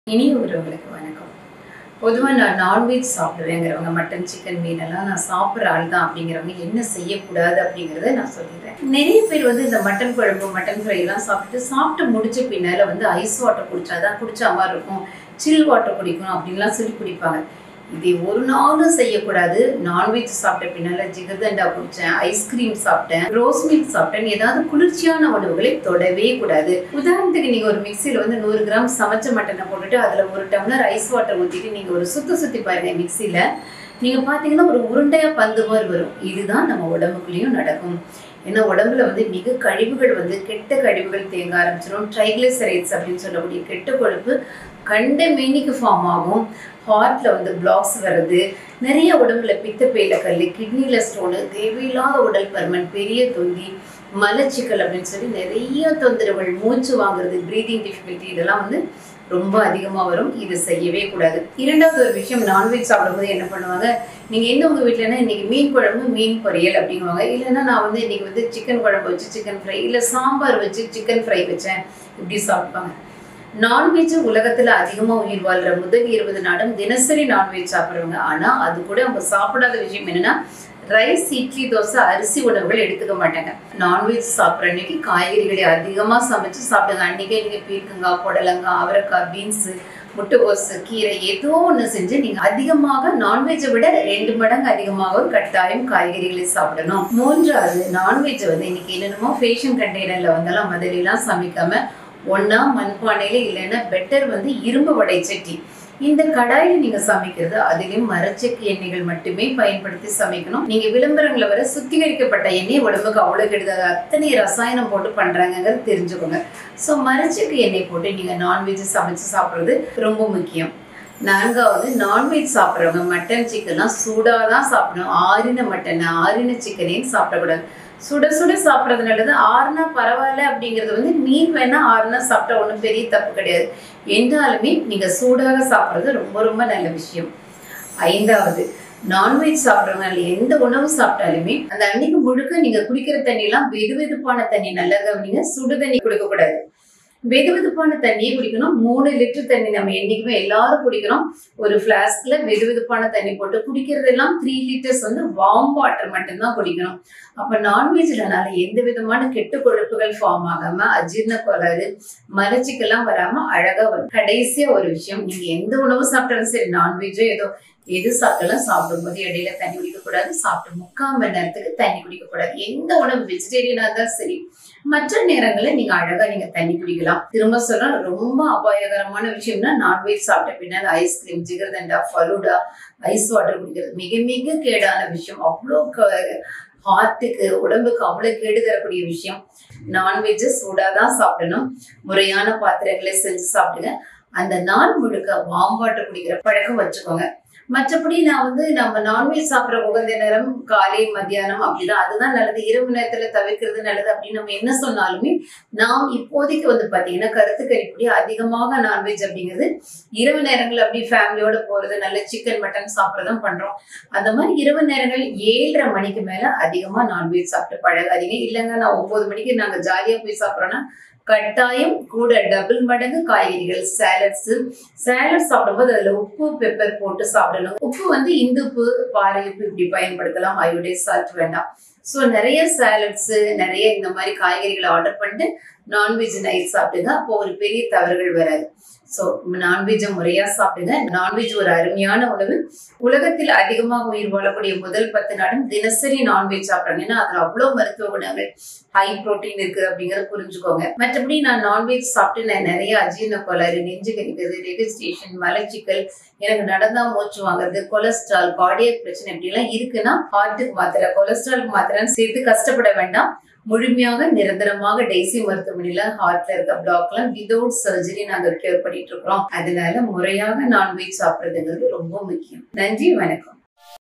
இனிய உறவுகளுக்கு வணக்கம் பொதுவாக நான் நான்வெஜ் சாப்பிடுவேங்கிறவங்க மட்டன் சிக்கன் மீன் எல்லாம் நான் சாப்பிட்ற ஆள் தான் அப்படிங்கிறவங்க என்ன செய்யக்கூடாது அப்படிங்கிறத நான் சொல்லிடுறேன் நிறைய பேர் வந்து இந்த மட்டன் குழம்பு மட்டன் ஃப்ரை எல்லாம் சாப்பிட்டு சாப்பிட்டு முடிச்ச பின்னால வந்து ஐஸ் வாட்டர் குடிச்சாதான் குடிச்ச மாதிரி இருக்கும் சில் வாட்டர் குடிக்கணும் அப்படின்லாம் சொல்லி குடிப்பாங்க இதை ஒரு நாளும் செய்யக்கூடாது நான்வெஜ் சாப்பிட்ட பின்னால ஜிகர்தண்டா குடிச்சேன் ஐஸ்கிரீம் சாப்பிட்டேன் ரோஸ் மில்க் சாப்பிட்டேன் ஏதாவது குளிர்ச்சியான உணவுகளை தொடவே கூடாது உதாரணத்துக்கு நீங்க ஒரு மிக்சியில வந்து நூறு கிராம் சமைச்ச மட்டனை போட்டுட்டு அதுல ஒரு டம்ளர் ஐஸ் வாட்டர் ஊத்திட்டு நீங்க ஒரு சுத்த சுத்தி பாருங்க மிக்சியில நீங்க பாத்தீங்கன்னா ஒரு உருண்டையா பந்து மாதிரி வரும் இதுதான் நம்ம உடம்புக்குள்ளேயும் நடக்கும் ஏன்னா உடம்புல வந்து மிக கழிவுகள் வந்து கெட்ட கழிவுகள் தேங்க ஆரம்பிச்சிடும் ட்ரைக்ளிசரைட்ஸ் அப்படின்னு சொல்லக்கூடிய கெட்ட கொழுப்பு கண்ட மேனிக்கு ஃபார்ம் ஆகும் ஹார்ட்ல வந்து பிளாக்ஸ் வர்றது நிறைய உடம்புல பித்தப்பையில கல் கிட்னில ஸ்டோனு தேவையில்லாத உடல் பருமன் பெரிய தொந்தி மலச்சிக்கல் அப்படின்னு சொல்லி நிறைய தொந்தரவுகள் மூச்சு வாங்குறது பிரீதிங் டிஃபிகல்ட்டி இதெல்லாம் வந்து ரொம்ப அதிகமாக வரும் இது செய்யவே கூடாது இரண்டாவது ஒரு விஷயம் நான்வெஜ் சாப்பிடும்போது என்ன பண்ணுவாங்க நீங்க என்ன உங்க வீட்டுலன்னா இன்னைக்கு மீன் குழம்பு மீன் பொரியல் அப்படிங்குவாங்க இல்லைன்னா நான் வந்து இன்னைக்கு வந்து சிக்கன் குழம்பு வச்சு சிக்கன் ஃப்ரை இல்லை சாம்பார் வச்சு சிக்கன் ஃப்ரை வச்சேன் இப்படி சாப்பிடுவாங்க நான்வெஜ் உலகத்துல அதிகமா உயிர் வாழ்ற முதல் இருபது நாடும் தினசரி நான்வெஜ் சாப்பிடுறவங்க ஆனா அது கூட அவங்க சாப்பிடாத விஷயம் என்னன்னா ரைஸ் இட்லி தோசை அரிசி உணவுகள் எடுத்துக்க மாட்டாங்க நான்வெஜ் சாப்பிட்ற அன்னைக்கு காய்கறிகளை அதிகமா சமைச்சு சாப்பிடுங்க அன்னைக்கே நீங்க பீர்க்கங்காய் புடலங்காய் அவரைக்காய் பீன்ஸ் முட்டைகோசு கீரை ஏதோ ஒன்று செஞ்சு நீங்க அதிகமாக நான்வெஜ்ஜை விட ரெண்டு மடங்கு அதிகமாக கட்டாயம் காய்கறிகளை சாப்பிடணும் மூன்றாவது நான்வெஜ் வந்து இன்னைக்கு என்னென்னமோ ஃபேஷன் கண்டெய்னர்ல வந்தெல்லாம் முதலெல்லாம் சமைக்காம ஒன்னா மண்பானையில இல்லைன்னா பெட்டர் வந்து இரும்பு வடை சட்டி இந்த கடாயில நீங்க சமைக்கிறது அதிலும் மரச்செக்கு எண்ணெய்கள் மட்டுமே பயன்படுத்தி சமைக்கணும் நீங்க விளம்பரங்களை வர சுத்திகரிக்கப்பட்ட எண்ணெய் உடம்புக்கு அவ்வளவு கெடுதல் அத்தனை ரசாயனம் போட்டு பண்றாங்கிறது தெரிஞ்சுக்கோங்க ஸோ மரச்செக்கு எண்ணெய் போட்டு நீங்க நான்வெஜ் சமைச்சு சாப்பிட்றது ரொம்ப முக்கியம் நான்காவது நான்வெஜ் சாப்பிட்றவங்க மட்டன் சிக்கன்லாம் சூடாக தான் சாப்பிடணும் ஆறின மட்டன் ஆறின சிக்கனையும் சாப்பிடக்கூடாது சுட சுட சாப்பிட்றது நல்லது ஆறுனா பரவாயில்ல அப்படிங்கிறது வந்து மீன் வேணா ஆறுனா சாப்பிட்டா ஒன்றும் பெரிய தப்பு கிடையாது என்றாலுமே நீங்கள் சூடாக சாப்பிட்றது ரொம்ப ரொம்ப நல்ல விஷயம் ஐந்தாவது நான்வெஜ் சாப்பிட்றவங்க எந்த உணவு சாப்பிட்டாலுமே அந்த அன்னைக்கு முழுக்க நீங்க குடிக்கிற தண்ணியெல்லாம் வெது வெதுப்பான தண்ணி நல்லா கவனிங்க சுடு தண்ணி கொடுக்க கூடாது வெது வெதுப்பான தண்ணியை குடிக்கணும் மூணு லிட்டர் தண்ணி நம்ம என்னைக்குமே எல்லாரும் குடிக்கிறோம் ஒரு ஃப்ளாஸ்க்ல வெது வெதுப்பான தண்ணி போட்டு குடிக்கிறதெல்லாம் த்ரீ லிட்டர்ஸ் வந்து வார்ம் வாட்டர் மட்டும்தான் குடிக்கணும் அப்ப நான்வெஜ்லனால எந்த விதமான கெட்ட கொழுப்புகள் ஃபார்ம் ஆகாம அஜீர்ண கோளாறு மலச்சிக்கெல்லாம் வராம அழகா வரும் கடைசியா ஒரு விஷயம் நீங்க எந்த உணவு சாப்பிட்டாலும் சரி நான்வெஜ்ஜோ ஏதோ எது சாப்பிட்டாலும் சாப்பிடும்போது இடையில தண்ணி குடிக்க கூடாது சாப்பிட்டு முக்கால் மணி நேரத்துக்கு தண்ணி குடிக்க கூடாது எந்த உணவு வெஜிடேரியனா இருந்தாலும் சரி மற்ற நேரங்களில் நீங்க அழகா நீங்க தண்ணி குடிக்கலாம் திரும்ப சொல்ல ரொம்ப அபாயகரமான விஷயம்னா நான்வெஜ் சாப்பிட்ட பின்னால் ice cream jigarthanda falooda ice water குடிக்கிறது மிக மிக கேடான விஷயம் அவ்வளோ ஹார்ட்டுக்கு உடம்புக்கு அவ்வளோ கேடு தரக்கூடிய விஷயம் நான்வெஜ்ஜை சூடாக தான் சாப்பிடணும் முறையான பாத்திரங்களை செஞ்சு சாப்பிடுங்க அந்த நாள் முழுக்க வாம் வாட்டர் குடிக்கிற பழக்கம் வச்சுக்கோங்க மற்றபடி நான் வந்து நம்ம நான்வெஜ் சாப்பிட்ற உகந்த நேரம் காலை மத்தியானம் அப்படிதான் அதுதான் நல்லது இரவு நேரத்துல தவிர்க்கிறது நல்லது அப்படின்னு நம்ம என்ன சொன்னாலுமே நாம் இப்போதைக்கு வந்து பாத்தீங்கன்னா கருத்து கறிப்படி அதிகமாக நான்வெஜ் அப்படிங்கிறது இரவு நேரங்கள் அப்படி ஃபேமிலியோட போறது நல்ல சிக்கன் மட்டன் சாப்பிட்றதும் பண்றோம் அந்த மாதிரி இரவு நேரங்கள் ஏழரை மணிக்கு மேல அதிகமா நான்வெஜ் சாப்பிட்டு பழகாதீங்க இல்லைங்க நான் ஒன்பது மணிக்கு நாங்க ஜாலியா போய் சாப்பிட்றோன்னா கட்டாயம் கூட டபுள் மடங்கு காய்கறிகள் சாலட்ஸ் சாலட் சாப்பிடும்போது அதுல உப்பு பெப்பர் போட்டு சாப்பிடணும் உப்பு வந்து இந்துப்பு பாறை உப்பு இப்படி பயன்படுத்தலாம் அயோடைஸ் சால்ட் வேண்டாம் ஸோ நிறைய சாலட்ஸ் நிறைய இந்த மாதிரி காய்கறிகளை ஆர்டர் பண்ணிட்டு நான்வெஜ் நைட் சாப்பிடுங்க அப்போ ஒரு பெரிய தவறுகள் வராது ஸோ நான்வெஜ்ஜை முறையா சாப்பிடுங்க நான்வெஜ் ஒரு அருமையான உணவு உலகத்தில் அதிகமாக உயிர் வாழக்கூடிய முதல் பத்து நாடும் தினசரி நான்வெஜ் சாப்பிட்றாங்க ஏன்னா அதுல அவ்வளவு மருத்துவ குணங்கள் ஹை புரோட்டீன் இருக்கு அப்படிங்கறத புரிஞ்சுக்கோங்க மற்றபடி நான் நான்வெஜ் சாப்பிட்டு நான் நிறைய அஜீர்ண கோளாறு நெஞ்சு கணிக்கிறது ரெஜிஸ்ட்ரேஷன் மலச்சிக்கல் எனக்கு நடந்தா மூச்சு வாங்குறது கொலஸ்ட்ரால் கார்டியக் பிரச்சனை இப்படிலாம் இருக்குன்னா ஹார்ட்டுக்கு மாத்திரை கொலஸ்ட்ராலுக்கு மாத்திரைன்னு சேர்த்து கஷ்டப்பட வேண்டாம் முழுமையாக நிரந்தரமாக டெய்சி மருத்துவமனையில ஹார்ட்ல இருக்க பிளாக்லாம் விதவுட் சர்ஜரி நாங்க கேர் பண்ணிட்டு இருக்கிறோம் அதனால முறையாக நான்வெஜ் சாப்பிடுறதுங்கிறது ரொம்ப முக்கியம் நன்றி வணக்கம்